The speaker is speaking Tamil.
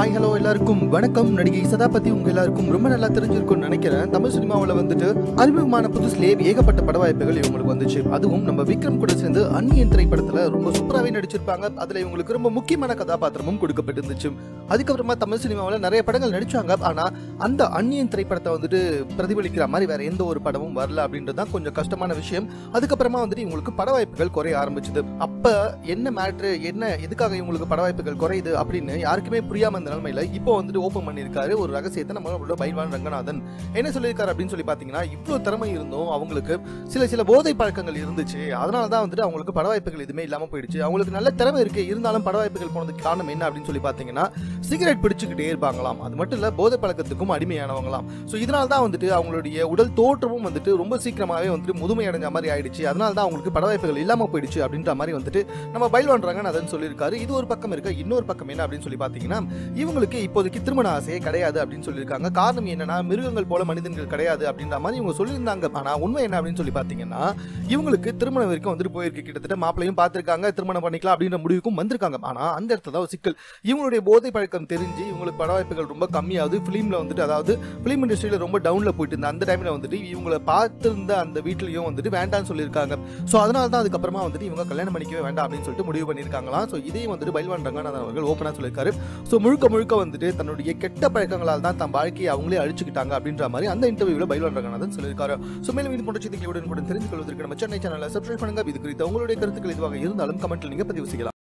ஹாய் ஹலோ எல்லாருக்கும் வணக்கம் நடிகை சதா பத்தி உங்க எல்லாருக்கும் ரொம்ப நல்லா தெரிஞ்சிருக்கும்னு நினைக்கிறேன் தமிழ் சினிமாவில் வந்துட்டு அறிமுகமான புதுசுலேயே ஏகப்பட்ட பட வாய்ப்புகள் இவங்களுக்கு வந்துச்சு அதுவும் நம்ம விக்ரம் கூட சேர்ந்து அந்நியன் திரைப்படத்துல ரொம்ப சூப்பராகவே நடிச்சிருப்பாங்க அதுல இவங்களுக்கு ரொம்ப முக்கியமான கதாபாத்திரமும் கொடுக்கப்பட்டிருந்துச்சு அதுக்கப்புறமா தமிழ் சினிமாவில் நிறைய படங்கள் நடிச்சாங்க ஆனா அந்த அந்நியன் திரைப்படத்தை வந்துட்டு பிரதிபலிக்கிற மாதிரி வேற எந்த ஒரு படமும் வரல அப்படின்றது தான் கொஞ்சம் கஷ்டமான விஷயம் அதுக்கப்புறமா வந்துட்டு இவங்களுக்கு பட வாய்ப்புகள் குறைய ஆரம்பிச்சது அப்ப என்ன மேட்ரு என்ன எதுக்காக இவங்களுக்கு பட வாய்ப்புகள் குறையுது அப்படின்னு யாருக்குமே புரியாம இந்த நிலைமையில இப்போ வந்துட்டு ஓப்பன் பண்ணியிருக்காரு ஒரு ரகசியத்தை நம்மளோட பைல்வான் ரங்கநாதன் என்ன சொல்லியிருக்காரு அப்படின்னு சொல்லி பார்த்தீங்கன்னா இவ்வளோ திறமை இருந்தும் அவங்களுக்கு சில சில போதை பழக்கங்கள் இருந்துச்சு அதனால தான் வந்துட்டு அவங்களுக்கு பட வாய்ப்புகள் எதுவுமே இல்லாமல் போயிடுச்சு அவங்களுக்கு நல்ல திறமை இருக்கு இருந்தாலும் பட வாய்ப்புகள் போனதுக்கு காரணம் என்ன அப்படின்னு சொல்லி பார்த்தீங்கன்னா சிகரெட் பிடிச்சிக்கிட்டே இருப்பாங்களாம் அது மட்டும் இல்லை போதை பழக்கத்துக்கும் அடிமையானவங்களாம் ஸோ இதனால தான் வந்துட்டு அவங்களுடைய உடல் தோற்றமும் வந்துட்டு ரொம்ப சீக்கிரமாகவே வந்துட்டு முதுமை அடைஞ்ச மாதிரி ஆயிடுச்சு அதனால தான் அவங்களுக்கு பட வாய்ப்புகள் இல்லாமல் போயிடுச்சு அப்படின்ற மாதிரி வந்துட்டு நம்ம பைல்வான் ரங்கநாதன் சொல்லியிருக்காரு இது ஒரு பக்கம் இருக்க இன்னொரு பக்கம் என்ன அப்படின்னு சொல்லி பார்த்தீங்கன்னா இவங்களுக்கு இப்போதைக்கு திருமண ஆசையே கிடையாது அப்படின்னு சொல்லியிருக்காங்க காரணம் என்னன்னா மிருகங்கள் போல மனிதர்கள் கிடையாது அப்படின்ற மாதிரி இவங்க சொல்லியிருந்தாங்க ஆனால் உண்மை என்ன அப்படின்னு சொல்லி பார்த்தீங்கன்னா இவங்களுக்கு திருமணம் வரைக்கும் வந்துட்டு போயிருக்கு கிட்டத்தட்ட மாப்பிளையும் பார்த்துருக்காங்க திருமணம் பண்ணிக்கலாம் அப்படின்ற முடிவுக்கும் வந்திருக்காங்க ஆனால் அந்த இடத்துல தான் ஒரு சிக்கல் இவங்களுடைய போதை பழக்கம் தெரிஞ்சு இவங்களுக்கு பட வாய்ப்புகள் ரொம்ப கம்மியாகுது ஃபிலிமில் வந்துட்டு அதாவது ஃபிலிம் இண்டஸ்ட்ரியில் ரொம்ப டவுனில் போயிட்டு இருந்த அந்த டைமில் வந்துட்டு இவங்களை பார்த்திருந்த அந்த வீட்லையும் வந்துட்டு வேண்டாம்னு சொல்லியிருக்காங்க ஸோ அதனால தான் அதுக்கப்புறமா வந்துட்டு இவங்க கல்யாணம் பண்ணிக்கவே வேண்டாம் அப்படின்னு சொல்லிட்டு முடிவு பண்ணியிருக்காங்களாம் ஸோ இதையும் வந்துட்டு பைல்வான் ரங்கநாதன் அவர்கள் ஓப்பனாக சொல்லியிருக்காரு ஸோ முழுக்க முழுக்க வந்துட்டு தன்னுடைய கெட்ட பழக்கங்களால் தான் தன் வாழ்க்கையை அவங்களே அழிச்சுக்கிட்டாங்க அப்படின்ற மாதிரி அந்த இன்டர்வியூவில் பைல்வான் ரங்கநாதன் சொல்லியிருக்காரு ஸோ மேலும் இது போன்ற செய்திகளுடன் கூட தெரிந்து கொள்வதற்கு நம்ம சென்னை சேனலை சப்ஸ்கிரைப் பண்ணுங்க இது குறித்த உங்களுடைய கருத்துக்கள் எதுவாக இருந்தாலும் கமெண்ட்டில் நீங்கள் பதிவு செய்யலாம்